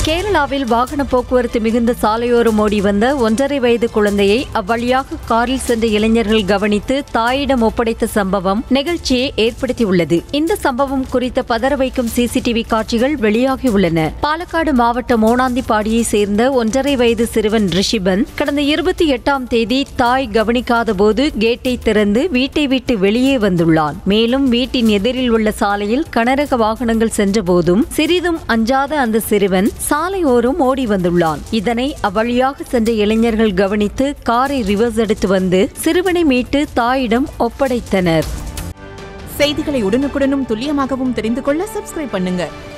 கேரளாவில் வாகன போக்குவரத்து மிகுந்த சாலையோரம் ஓடி வந்த ஒன்றரை வயது குழந்தையை அவ்வழியாக காரில் சென்ற இளைஞர்கள் கவனித்து தாயிடம் ஒப்படைத்த சம்பவம் நிகழ்ச்சியை ஏற்படுத்தியுள்ளது இந்த சம்பவம் குறித்த பதற வைக்கும் சிசிடிவி காட்சிகள் வெளியாகியுள்ளன பாலக்காடு மாவட்டம் மோனாந்திப்பாடியை சேர்ந்த ஒன்றரை வயது சிறுவன் ரிஷிபன் கடந்த இருபத்தி எட்டாம் தேதி தாய் கவனிக்காத போது கேட்டை திறந்து வீட்டை விட்டு வெளியே வந்துள்ளான் மேலும் வீட்டின் எதிரில் உள்ள சாலையில் கனரக வாகனங்கள் சென்றபோதும் சிறிதும் அஞ்சாத அந்த சிறுவன் சாலையோரம் ஓடி வந்துள்ளான் இதனை அவ்வழியாக சென்ற இளைஞர்கள் கவனித்து காரை ரிவர்ஸ் எடுத்து வந்து சிறுவனை மீட்டு தாயிடம் ஒப்படைத்தனர் செய்திகளை உடனுக்குடனும் துல்லியமாகவும் தெரிந்து கொள்ள சப்ஸ்கிரைப் பண்ணுங்க